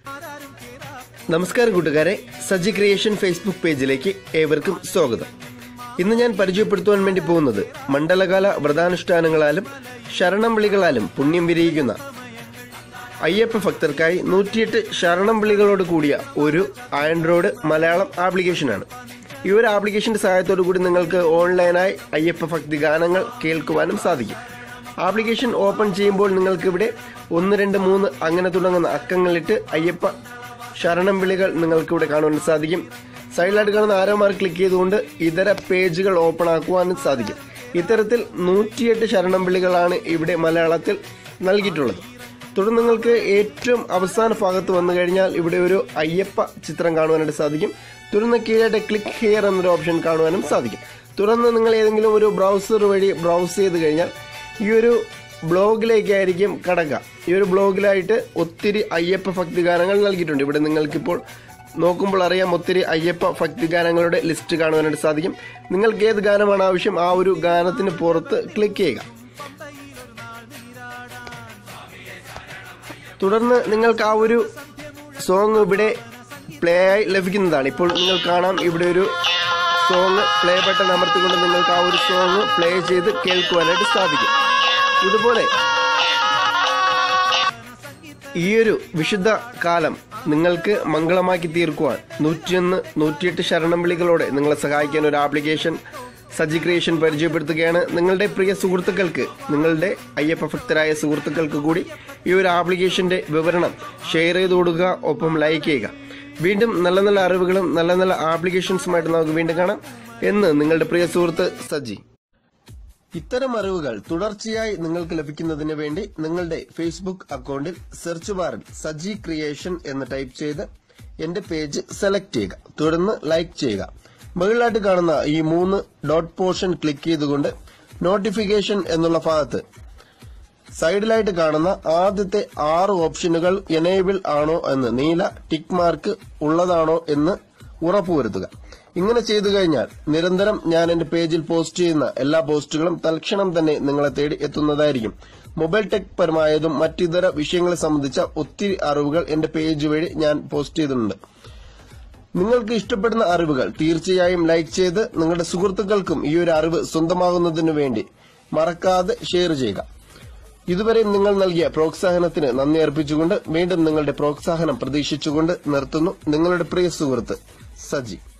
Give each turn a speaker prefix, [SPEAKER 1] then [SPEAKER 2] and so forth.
[SPEAKER 1] നമസ്കാരം കൂട്ടുകാരെ Saji creation Facebook പേജിലേക്ക് ഏവർക്കും സ്വാഗതം ഇന്ന് ഞാൻ പരിചയപ്പെടുത്തുവാൻ വേണ്ടി പോകുന്നത് മണ്ഡലകാല വ്രതാനുഷ്ഠാനങ്ങളാലും ശരണം വിളികളാലും പുണ്യം വിരിയിക്കുന്ന അയ്യപ്പ ഭക്തർക്കായി നൂറ്റിയെട്ട് ശരണം വിളികളോട് കൂടിയ ഒരു ആൻഡ്രോയിഡ് മലയാളം ആപ്ലിക്കേഷനാണ് ഈ ഒരു ആപ്ലിക്കേഷന്റെ സഹായത്തോടു കൂടി നിങ്ങൾക്ക് ഓൺലൈനായി അയ്യപ്പ ഭക്തി ഗാനങ്ങൾ കേൾക്കുവാനും സാധിക്കും ആപ്ലിക്കേഷൻ ഓപ്പൺ ചെയ്യുമ്പോൾ നിങ്ങൾക്ക് ഇവിടെ ഒന്ന് രണ്ട് മൂന്ന് അങ്ങനെ തുടങ്ങുന്ന അക്കങ്ങളിട്ട് അയ്യപ്പ ശരണം വിളികൾ നിങ്ങൾക്ക് ഇവിടെ കാണുവാൻ സാധിക്കും സൈഡിലായിട്ട് കാണുന്ന ആരോ മാർക്ക് ക്ലിക്ക് ചെയ്തുകൊണ്ട് ഇതര പേജുകൾ ഓപ്പൺ ആക്കുവാനും സാധിക്കും ഇത്തരത്തിൽ നൂറ്റിയെട്ട് ശരണം വിളികളാണ് ഇവിടെ മലയാളത്തിൽ നൽകിയിട്ടുള്ളത് തുടർന്ന് നിങ്ങൾക്ക് ഏറ്റവും അവസാന ഭാഗത്ത് വന്നു കഴിഞ്ഞാൽ ഇവിടെ ഒരു അയ്യപ്പ ചിത്രം കാണുവാനായിട്ട് സാധിക്കും തുടർന്ന് കീഴായിട്ട് ക്ലിക്ക് ഹിയർ എന്നൊരു ഓപ്ഷൻ കാണുവാനും സാധിക്കും തുടർന്ന് നിങ്ങൾ ഏതെങ്കിലും ഒരു ബ്രൗസർ വഴി ബ്രൗസ് ചെയ്ത് കഴിഞ്ഞാൽ ഈ ഒരു ബ്ലോഗിലേക്കായിരിക്കും കടക്കുക ഈ ഒരു ബ്ലോഗിലായിട്ട് ഒത്തിരി അയ്യപ്പ ഭക്തി ഗാനങ്ങൾ നൽകിയിട്ടുണ്ട് ഇവിടെ നിങ്ങൾക്കിപ്പോൾ നോക്കുമ്പോൾ അറിയാം ഒത്തിരി അയ്യപ്പ ഭക്തി ഗാനങ്ങളുടെ ലിസ്റ്റ് കാണുവാനായിട്ട് സാധിക്കും നിങ്ങൾക്ക് ഏത് ഗാനമാണ് ആവശ്യം ആ ഒരു ഗാനത്തിന് പുറത്ത് ക്ലിക്ക് ചെയ്യുക തുടർന്ന് നിങ്ങൾക്ക് ആ ഒരു സോങ് ഇവിടെ പ്ലേ ആയി ലഭിക്കുന്നതാണ് ഇപ്പോൾ നിങ്ങൾ കാണാം ഇവിടെ ഒരു സോങ് പ്ലേ ബട്ടൺ അമർത്തിക്കൊണ്ട് നിങ്ങൾക്ക് ആ ഒരു സോങ് പ്ലേ ചെയ്ത് കേൾക്കുവാനായിട്ട് സാധിക്കും ഇതുപോലെ ഈ ഒരു വിശുദ്ധ കാലം നിങ്ങൾക്ക് മംഗളമാക്കി തീർക്കുവാൻ നൂറ്റിയൊന്ന് നൂറ്റിയെട്ട് ശരണം വിളികളോടെ നിങ്ങളെ സഹായിക്കാൻ ഒരു ആപ്ലിക്കേഷൻ സജി ക്രിയേഷൻ പരിചയപ്പെടുത്തുകയാണ് നിങ്ങളുടെ പ്രിയ സുഹൃത്തുക്കൾക്ക് നിങ്ങളുടെ അയ്യപ്പ ഭക്തരായ സുഹൃത്തുക്കൾക്ക് കൂടി ഈ ഒരു ആപ്ലിക്കേഷന്റെ വിവരണം ഷെയർ ചെയ്ത് കൊടുക്കുക ഒപ്പം ലൈക്ക് ചെയ്യുക വീണ്ടും നല്ല നല്ല അറിവുകളും നല്ല നല്ല ആപ്ലിക്കേഷൻസുമായിട്ട് നമുക്ക് വീണ്ടും കാണാം എന്ന് നിങ്ങളുടെ പ്രിയ സുഹൃത്ത് സജി ഇത്തരം അറിവുകൾ തുടർച്ചയായി നിങ്ങൾക്ക് ലഭിക്കുന്നതിന് വേണ്ടി നിങ്ങളുടെ ഫേസ്ബുക്ക് അക്കൗണ്ടിൽ സെർച്ച് ബാറിൽ സജി ക്രിയേഷൻ എന്ന് ടൈപ്പ് ചെയ്ത് എന്റെ പേജ് സെലക്ട് ചെയ്യുക തുടർന്ന് ലൈക്ക് ചെയ്യുക മുകളിലായിട്ട് കാണുന്ന ഈ മൂന്ന് ഡോട്ട് പോർഷൻ ക്ലിക്ക് ചെയ്തുകൊണ്ട് നോട്ടിഫിക്കേഷൻ എന്നുള്ള ഭാഗത്ത് സൈഡിലായിട്ട് കാണുന്ന ആദ്യത്തെ ആറ് ഓപ്ഷനുകൾ എനേബിൾ ആണോ എന്ന് നീല ടിക്ക് മാർക്ക് ഉള്ളതാണോ എന്ന് ഉറപ്പുവരുത്തുക ഇങ്ങനെ ചെയ്തു കഴിഞ്ഞാൽ നിരന്തരം ഞാൻ എന്റെ പേജിൽ പോസ്റ്റ് ചെയ്യുന്ന എല്ലാ പോസ്റ്റുകളും തൽക്ഷണം തന്നെ നിങ്ങളെ തേടി എത്തുന്നതായിരിക്കും മൊബൈൽ ടെക് പരമായതും മറ്റിതര വിഷയങ്ങളെ സംബന്ധിച്ച ഒത്തിരി അറിവുകൾ എന്റെ പേജ് വഴി ഞാൻ പോസ്റ്റ് ചെയ്തിട്ടുണ്ട് നിങ്ങൾക്ക് ഇഷ്ടപ്പെടുന്ന അറിവുകൾ തീർച്ചയായും ലൈക്ക് ചെയ്ത് നിങ്ങളുടെ സുഹൃത്തുക്കൾക്കും ഈ ഒരു അറിവ് സ്വന്തമാകുന്നതിനു വേണ്ടി മറക്കാതെ ഷെയർ ചെയ്യുക ഇതുവരെയും നിങ്ങൾ നൽകിയ പ്രോത്സാഹനത്തിന് നന്ദി അർപ്പിച്ചുകൊണ്ട് വീണ്ടും നിങ്ങളുടെ പ്രോത്സാഹനം പ്രതീക്ഷിച്ചുകൊണ്ട് നിർത്തുന്നു നിങ്ങളുടെ പ്രിയ സുഹൃത്ത് സജി